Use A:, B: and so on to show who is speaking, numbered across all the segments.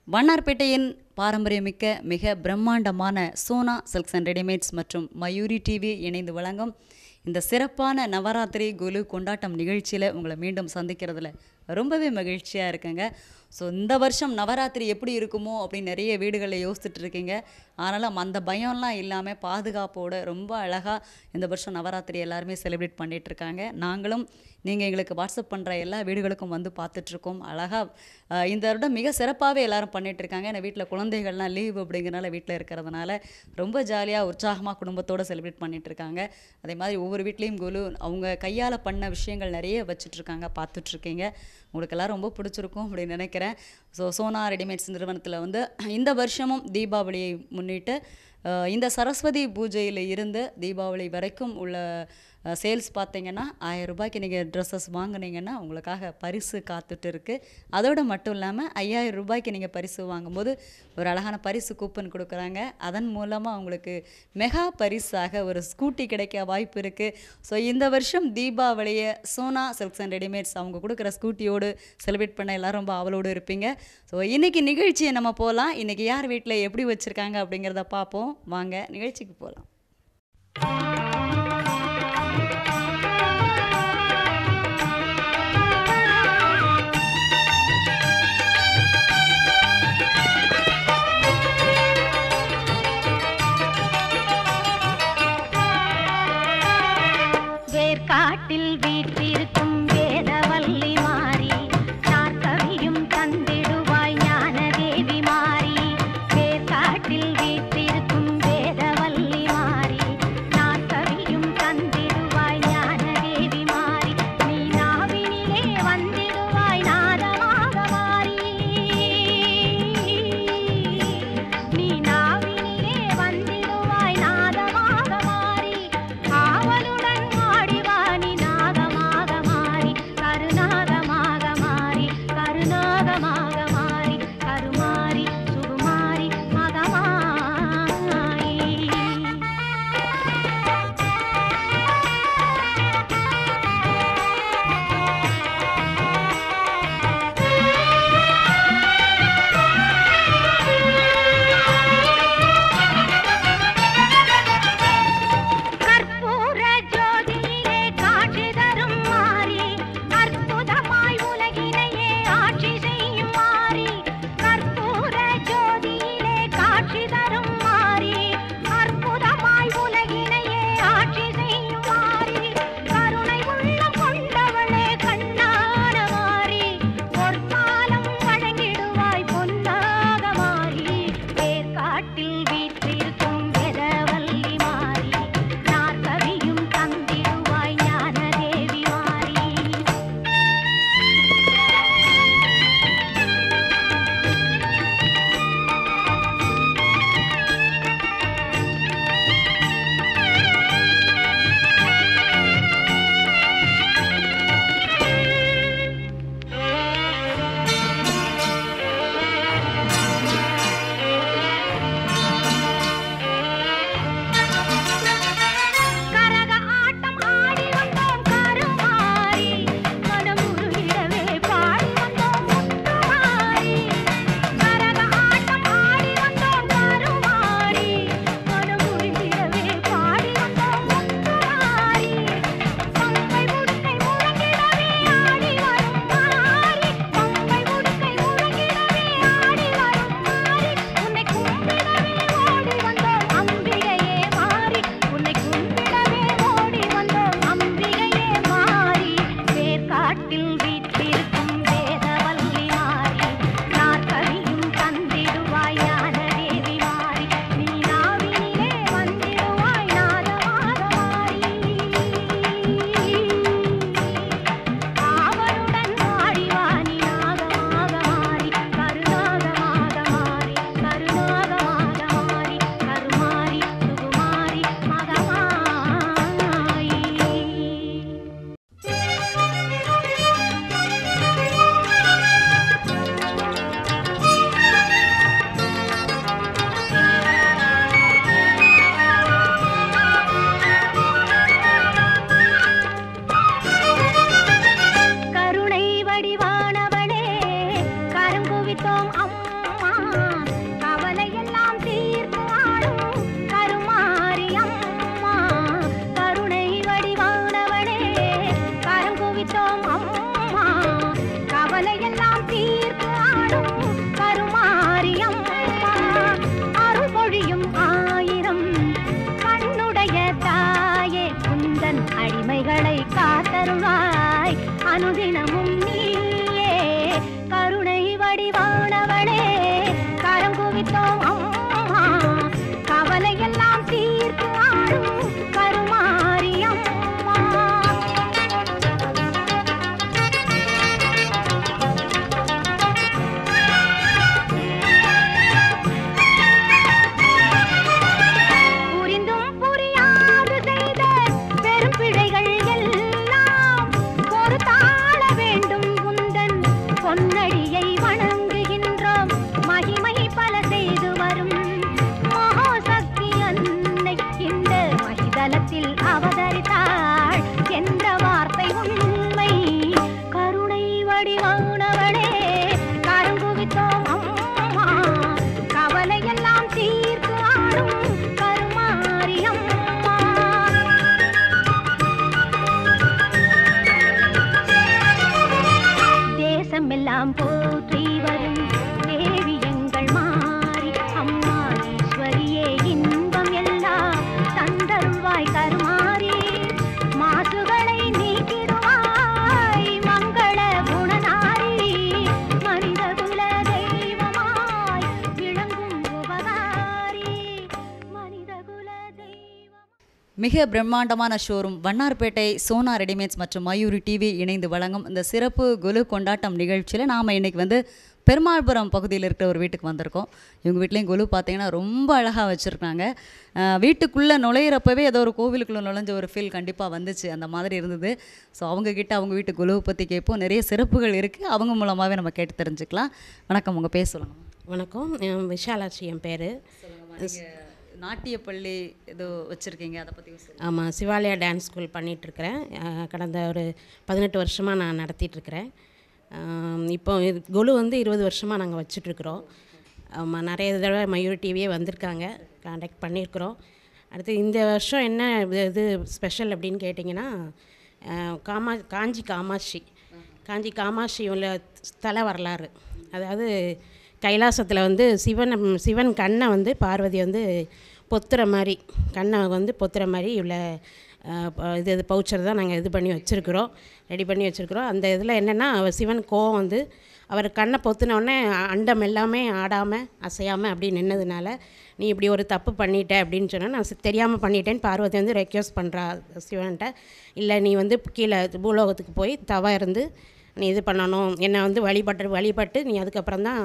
A: வண்ணார்பேட்டையின் பாரம்பரியமிக்க மிக பிரம்மாண்டமான சோனா சில்க்ஸ் அண்ட் ரெடிமேட்ஸ் மற்றும் மயூரி டிவி இணைந்து வழங்கும் இந்த சிறப்பான நவராத்திரி குலு கொண்டாட்டம் நிகழ்ச்சியில் உங்களை மீண்டும் சந்திக்கிறதுல ரொம்பவே மகிழ்ச்சியாக இருக்குங்க ஸோ இந்த வருஷம் நவராத்திரி எப்படி இருக்குமோ அப்படின்னு நிறைய வீடுகளில் யோசிச்சுட்டு இருக்கீங்க ஆனாலும் அந்த பயம்லாம் இல்லாமல் பாதுகாப்போட ரொம்ப அழகாக இந்த வருஷம் நவராத்திரி எல்லாருமே செலிப்ரேட் பண்ணிட்டு இருக்காங்க நாங்களும் நீங்கள் எங்களுக்கு வாட்ஸ்அப் பண்ணுற எல்லா வீடுகளுக்கும் வந்து பார்த்துட்ருக்கோம் அழகாக இந்த வருடம் மிக சிறப்பாகவே எல்லாரும் பண்ணிட்டு இருக்காங்க ஏன்னா வீட்டில் குழந்தைகள்லாம் லீவ் அப்படிங்கிறனால வீட்டில் இருக்கிறதுனால ரொம்ப ஜாலியாக உற்சாகமாக குடும்பத்தோடு செலிப்ரேட் பண்ணிட்டு இருக்காங்க அதே மாதிரி ஒவ்வொரு வீட்லேயும் குலு அவங்க கையால் பண்ண விஷயங்கள் நிறைய வச்சுட்ருக்காங்க பார்த்துட்ருக்கீங்க உங்களுக்கு எல்லாம் ரொம்ப பிடிச்சிருக்கும் அப்படின்னு நினைக்கிறேன் ஸோ சோனா ரெடிமேட்ஸ் நிறுவனத்தில் வந்து இந்த வருஷமும் தீபாவளியை முன்னிட்டு அஹ், இந்த சரஸ்வதி பூஜையில் இருந்து தீபாவளி வரைக்கும் உள்ள சேல்ஸ் பார்த்தீங்கன்னா ஆயிரம் ரூபாய்க்கு நீங்கள் ட்ரெஸ்ஸஸ் வாங்குனீங்கன்னா உங்களுக்காக பரிசு காத்துட்டு இருக்கு அதோடு மட்டும் இல்லாமல் ஐயாயிரம் ரூபாய்க்கு நீங்கள் பரிசு வாங்கும்போது ஒரு அழகான பரிசு கூப்பன் கொடுக்குறாங்க அதன் மூலமாக உங்களுக்கு மெகா பரிசாக ஒரு ஸ்கூட்டி கிடைக்க வாய்ப்பு இருக்குது ஸோ இந்த வருஷம் தீபாவளியை சோனா சில்க்ஸ் அண்ட் ரெடிமேட்ஸ் அவங்க கொடுக்குற ஸ்கூட்டியோடு செலிப்ரேட் பண்ண எல்லாரும் ரொம்ப ஆவலோடு இருப்பீங்க ஸோ இன்றைக்கி நிகழ்ச்சியை நம்ம போகலாம் இன்றைக்கி யார் வீட்டில் எப்படி வச்சுருக்காங்க அப்படிங்கிறத பார்ப்போம் வாங்க நிகழ்ச்சிக்கு போகலாம்
B: வேர்க்காட்டில் வீற்றிருக்கும் வேதவல்லி மாறி நாற்கவியும் தந்திடுவாய் ஞானதேவி மாறி வேர்க்காட்டில் வீற்றிருக்கும் வேதவல்லி மாறி நாற்க
A: மிக பிரம்மாண்டமான ஷோரூம் வண்ணார்பேட்டை சோனா ரெடிமேட்ஸ் மற்றும் மயூரி டிவி இணைந்து வழங்கும் இந்த சிறப்பு குலு கொண்டாட்டம் நிகழ்ச்சியில் நாம் இன்னைக்கு வந்து பெருமாள்புரம் பகுதியில் இருக்கிற ஒரு வீட்டுக்கு வந்திருக்கோம் இவங்க வீட்லேயும் குலு பார்த்தீங்கன்னா ரொம்ப அழகாக வச்சுருக்காங்க வீட்டுக்குள்ளே நுழையிறப்பவே ஏதோ ஒரு கோவிலுக்குள்ளே நுழைஞ்ச ஒரு ஃபீல் கண்டிப்பாக வந்துச்சு அந்த மாதிரி இருந்தது ஸோ அவங்கக்கிட்ட அவங்க வீட்டு குலுவை பற்றி கேட்போம் நிறைய சிறப்புகள் இருக்குது அவங்க மூலமாகவே நம்ம கேட்டு தெரிஞ்சுக்கலாம் வணக்கம் உங்கள் பேர் சொல்லுங்கள்
C: வணக்கம் என் விஷாலாட்சி என் பேர்
A: நாட்டியப்பள்ளி ஏதோ வச்சுருக்கீங்க அதை பற்றி சொல்லுங்கள்
C: ஆமாம் சிவாலயா டான்ஸ் ஸ்கூல் பண்ணிகிட்ருக்கிறேன் கடந்த ஒரு பதினெட்டு வருஷமாக நான் நடத்திட்டுருக்கிறேன் இப்போ இது குழு வந்து இருபது வருஷமாக நாங்கள் வச்சிட்ருக்குறோம் ஆமாம் நிறைய தடவை மயூர் டிவியே வந்திருக்காங்க காண்டாக்ட் பண்ணியிருக்கிறோம் அடுத்து இந்த வருஷம் என்ன இது- இது ஸ்பெஷல் அப்படின்னு கேட்டிங்கன்னா அஹ், காமா காஞ்சி காமாட்சி காஞ்சி காமாட்சி உள்ள ஸ்தல வரலாறு அதாவது கைலாசத்தில் வந்து சிவன் சிவன் கண்ணை வந்து பார்வதி வந்து பொத்துற மாதிரி கண்ணை வந்து பொத்துற மாதிரி உள்ள அஹ், ப- இது இது பவுச்சர் தான் நாங்கள் இது பண்ணி வச்சுருக்குறோம் ரெடி பண்ணி வச்சுருக்குறோம் அந்த இதில் என்னென்னா அவர் சிவன் கோவம் வந்து அவர் கண்ணை பொத்துன உடனே அ- அண்டம் எல்லாமே ஆடாமல் அசையாமல் அப்படி நின்னதுனால நீ இப்படி ஒரு தப்பு பண்ணிட்ட அப்படின்னு சொன்னால் நான் தெரியாமல் பண்ணிட்டேன்னு பார்வதி வந்து ரெக்வஸ்ட் பண்ணுறா சிவன்கிட்ட இல்லை நீ வந்து கீழே பூலோகத்துக்கு போய் தவ இருந்து நீ இது பண்ணணும் என்னை வந்து வழிபட்டு வழிபட்டு நீ அதுக்கப்புறம் தான்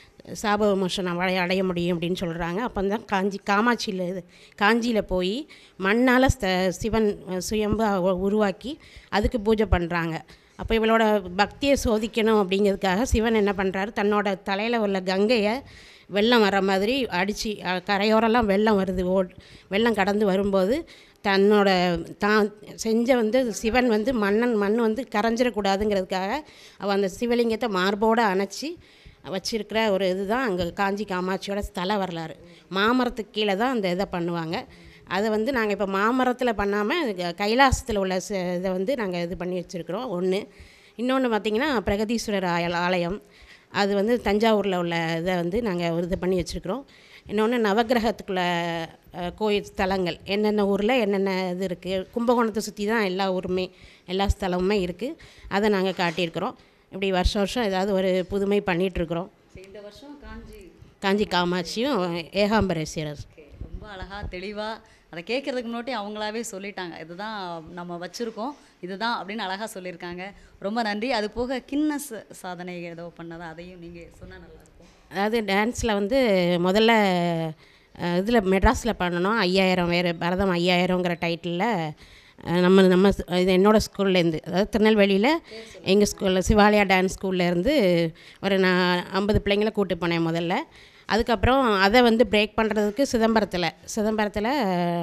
C: சாப விமோசனம் அடைய அடைய முடியும் அப்படின்னு சொல்கிறாங்க அப்போ தான் காஞ்சி காமாட்சியில் இது காஞ்சியில் போய் மண்ணால் சிவன் அஹ், சுயம்பு அவ- உருவாக்கி அதுக்கு பூஜை பண்ணுறாங்க அப்போ இவளோட பக்தியை சோதிக்கணும் அப்படிங்கிறதுக்காக சிவன் என்ன பண்ணுறாரு தன்னோட தலையில் உள்ள கங்கையை வெள்ளம் வர மாதிரி அடித்து கரையோரெல்லாம் வெள்ளம் வருது ஓ வெள்ளம் கடந்து வரும்போது தன்னோட தான் செஞ்ச வந்து சிவன் வந்து மன்னன் மண் வந்து கரைஞ்சிடக்கூடாதுங்கிறதுக்காக அவள் அந்த சிவலிங்கத்தை மார்போடு அணைச்சி வச்சிருக்கிற ஒரு இதுதான் அங்கே காஞ்சி காமாட்சியோட ஸ்தல வரலாறு மாமரத்துக்கு கீழே தான் அந்த இதை பண்ணுவாங்க அதை வந்து நாங்கள் இப்போ மாமரத்தில் பண்ணாமல் கைலாசத்தில் உள்ள ச- இதை வந்து நாங்கள் இது பண்ணி வச்சுருக்குறோம் ஒன்று இன்னொன்று பார்த்திங்கன்னா பிரகதீஸ்வரர் ஆய- ஆலயம் அது வந்து தஞ்சாவூரில் உள்ள இதை வந்து நாங்கள் இது பண்ணி வச்சுருக்குறோம் இன்னொன்று நவக்கிரகத்துக்குள்ள அஹ், கோயில் ஸ்தலங்கள் என்னென்ன ஊரில் என்னென்ன இது இருக்குது கும்பகோணத்தை சுற்றி தான் எல்லா ஊருமே எல்லா ஸ்தலமுமே இருக்குது அதை நாங்கள் காட்டியிருக்கிறோம் இப்படி வருஷம் வருஷம் ஏதாவது ஒரு புதுமை பண்ணிகிட்ருக்குறோம்
A: இந்த வருஷம் காஞ்சி
C: காஞ்சி காமாட்சியும் ஏகாம்பரேஸ்வரர்
A: ஓகே ரொம்ப அழகாக தெளிவாக அதை கேட்குறதுக்கு முன்னாடி அவங்களாவே சொல்லிட்டாங்க இதுதான் நம்ம வச்சுருக்கோம் இதுதான் அப்படின்னு அழகாக சொல்லியிருக்காங்க ரொம்ப நன்றி அது போக கின்னஸ் சாதனை ஏதோ பண்ணதா அதையும் நீங்கள் சொன்னால் நல்லாயிருக்கும்
C: அதாவது டான்ஸில் வந்து முதல்ல இதில் மெட்ராஸில் பண்ணணும் ஐயாயிரம் வேறு பரதம் ஐயாயிரங்கிற டைட்டிலில் நம்ம நம்ம ஸ்- இது என்னோடய ஸ்கூல்லேருந்து அதாவது திருநெல்வேலியில் எங்கள் ஸ்கூலில் சிவாலயா டான்ஸ் ஸ்கூல்லேருந்து ஒரு நான் ஐம்பது பிள்ளைங்களை கூட்டு போனேன் முதல்ல அதுக்கப்புறம் அதை வந்து பிரேக் பண்ணுறதுக்கு சிதம்பரத்தில் சிதம்பரத்தில்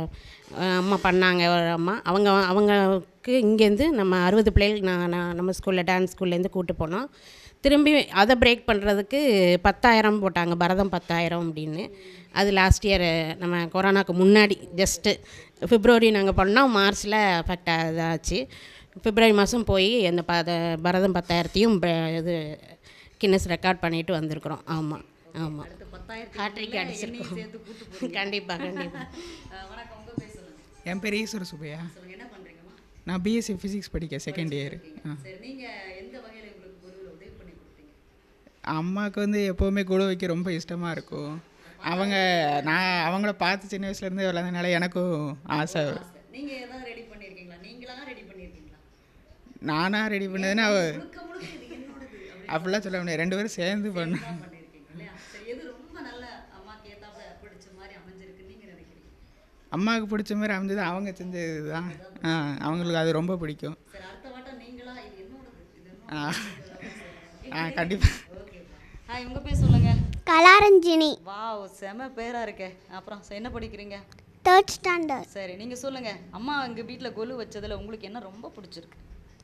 C: அம்மா பண்ணாங்க ஒரு அம்மா அவங்க அவங்களுக்கு இங்கேருந்து நம்ம அறுபது பிள்ளைகள் நான் நான் நம்ம ஸ்கூலில் டான்ஸ் ஸ்கூல்லேருந்து கூட்டு போனோம் திரும்பி அதை பிரேக் பண்ணுறதுக்கு பத்தாயிரம் போட்டாங்க பரதம் பத்தாயிரம் அப்படின்னு அது லாஸ்ட் இயர் நம்ம கொரோனாக்கு முன்னாடி ஜஸ்ட்டு பிப்ரவரி நாங்கள் பண்ணோம் மார்ச்சில் அஃபெக்ட் ஆச்சு பிப்ரவரி மாதம் போய் அந்த ப அத- பரதம் பத்தாயிரத்தையும் ப- இது கின்னஸ் ரெக்கார்ட் பண்ணிட்டு வந்திருக்கிறோம் ஆமாம் ஆமாம் ஹாட்ரிக் அடிச்சிருக்கோம் கண்டிப்பாக கண்டிப்பாக
A: வணக்கம் உங்கள் பேர் சொல்லுங்கள்
D: என் பேர் ஈஸ்வர சுப்பையா
A: சொல்லுங்கள் என்ன பண்ணுறீங்கம்மா
D: நான் பிஎஸ்சி ஃபிசிக்ஸ் படிக்க செகண்ட் இயர்
A: சரி நீங்கள் எந்த வகையில் உங்களுக்கு குருவில் உதவி பண்ணி கொடுத்தீங்க
D: அம்மாவுக்கு வந்து எப்போவுமே கூட வைக்க ரொம்ப இஷ்டமாக இருக்கும் அவங்க நான் அவங்கள பார்த்து சின்ன வயசுலேருந்து விளாட்றதுனால எனக்கும் ஆசை
A: நீங்கள் எதாவது ரெடி பண்ணியிருக்கீங்களா நீங்களாக ரெடி பண்ணியிருக்கீங்களா
D: நானாக ரெடி பண்ணதுன்னா அவ
A: முழுக்க முழுக்க இது என்னோடது அப்படி
D: அப்படிலாம் சொல்ல முடியாது ரெண்டு பேரும் சேர்ந்து பண்ணோம்
A: பண்ணியிருக்கீங்க இல்லையா சரி எது ரொம்ப நல்ல அம்மாக்கு ஏத்தாப்புல பிடிச்ச மாதிரி அமைஞ்சிருக்குன்னு நீங்கள் நினைக்கிறீங்க
D: அம்மாவுக்கு பிடிச்ச மாதிரி அமைஞ்சது அவங்க செஞ்சது தான் ஆ அவங்களுக்கு அது ரொம்ப பிடிக்கும்
A: சரி அடுத்த வாட்டம் நீங்களா இது என்னோடது இது
D: ஆ
A: என்னோடது
D: ஆ கண்டிப்பாக
A: ஓகேப்பா ஹாய் உங்கள் பேர் சொல்லுங்க
E: கலாரஞ்சினி
A: வாவ் செம பேரா இருக்கே அப்புறம் சரி, என்ன படிக்கிறீங்க
E: தேர்ட் ஸ்டாண்டர்ட்
A: சரி நீங்கள் சொல்லுங்க அம்மா எங்க வீட்டில் கொலு வச்சதுல உங்களுக்கு என்ன ரொம்ப பிடிச்சிருக்கு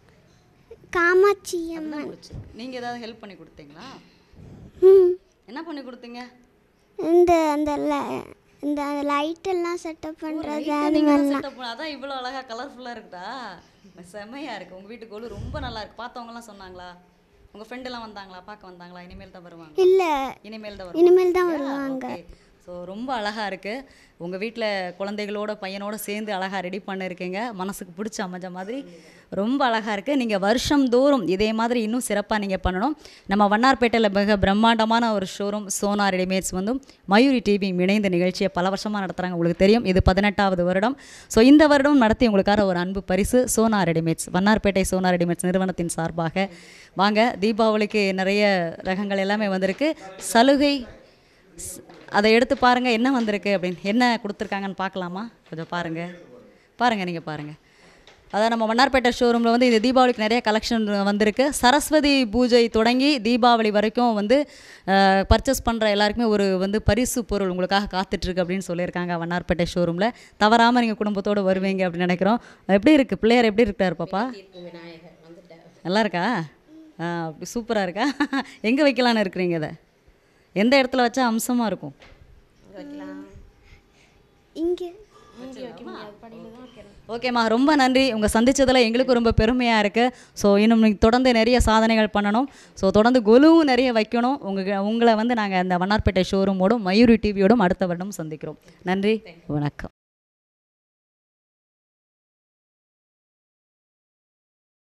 E: காமாட்சி
A: என்ன
E: அம்மன்
A: பிடிச்சிருக்கு நீங்கள் ஏதாவது ஹெல்ப் பண்ணி கொடுத்தீங்களா
E: ம்
A: என்ன பண்ணி கொடுத்தீங்க
E: இந்த அந்த ல- இந்த லைட் எல்லாம் செட்டப் பண்ணுறது அது
A: நீங்க தான்
E: மாதிரிலாம்
A: setup பண்ண- அதான் இவ்வளோ அழகா கலர்ஃபுல்லாக இருக்குதா செமையா இருக்கு உங்க வீட்டு கோலு ரொம்ப நல்லா இருக்கு பார்த்தவங்கலாம் சொன்னாங்களா உங்க friend எல்லாம் வந்தாங்களா பார்க்க வந்தாங்களா இனிமேல் தான் வருவாங்க
E: இல்லை
A: இனிமேல் தான் வருவாங்க
E: இனிமேல் தான் வருவாங்க
A: ஸோ ரொம்ப அழகாக இருக்குது உங்கள் வீட்டில் குழந்தைகளோட பையனோட சேர்ந்து அழகாக ரெடி பண்ணியிருக்கீங்க மனசுக்கு பிடிச்ச அமைஞ்ச மாதிரி ரொம்ப அழகாக இருக்குது நீங்கள் வருஷம்தோறும் இதே மாதிரி இன்னும் சிறப்பாக நீங்கள் பண்ணணும் நம்ம வண்ணார்பேட்டையில் மிக பிரம்மாண்டமான ஒரு ஷோரூம் சோனா ரெடிமேட்ஸ் வந்து மயூரி டிவி இணைந்த நிகழ்ச்சியை பல வருஷமாக நடத்துகிறாங்க உங்களுக்கு தெரியும் இது பதினெட்டாவது வருடம் ஸோ இந்த வருடம் நடத்தி உங்களுக்காக ஒரு அன்பு பரிசு சோனா ரெடிமேட்ஸ் வண்ணார்பேட்டை சோனா ரெடிமேட்ஸ் நிறுவனத்தின் சார்பாக வாங்க தீபாவளிக்கு நிறைய ரகங்கள் எல்லாமே வந்திருக்கு சலுகை ஸ்- அதை எடுத்து பாருங்கள் என்ன வந்திருக்கு அப்படின்னு என்ன கொடுத்துருக்காங்கன்னு பார்க்கலாமா கொஞ்சம் பாருங்கள் பாருங்கள் நீங்கள் பாருங்கள் அதான் நம்ம மன்னார்பேட்டை ஷோரூமில் வந்து இந்த தீபாவளிக்கு நிறைய கலெக்ஷன் வந்திருக்கு சரஸ்வதி பூஜை தொடங்கி தீபாவளி வரைக்கும் வந்து பர்ச்சேஸ் பண்ணுற எல்லாருக்குமே ஒரு வந்து பரிசு பொருள் உங்களுக்காக காத்துட்ருக்கு அப்படின்னு சொல்லியிருக்காங்க வண்ணார்பேட்டை ஷோரூமில் தவறாமல் நீங்கள் குடும்பத்தோடு வருவீங்க அப்படின்னு நினைக்கிறோம் எப்படி இருக்குது பிள்ளையார் எப்படி இருக்கார் பாப்பா நல்லா இருக்கா ஆ அப்படி சூப்பராக இருக்கா எங்கே வைக்கலான்னு இருக்கிறீங்க இதை எந்த இடத்துல வச்சா அம்சமாக இருக்கும்
E: இங்கே
A: ஓகேம்மா ரொம்ப நன்றி உங்கள் சந்திச்சதில் எங்களுக்கும் ரொம்ப பெருமையாக இருக்குது ஸோ இன்னும் நீங்க தொடர்ந்து நிறைய சாதனைகள் பண்ணணும் ஸோ தொடர்ந்து கொலுவும் நிறைய வைக்கணும் உங்கள் உங்களை வந்து நாங்கள் அந்த வண்ணார்பேட்டை ஷோரூமோடும் மயூரி டிவியோடும் அடுத்த வருடம் சந்திக்கிறோம் நன்றி வணக்கம்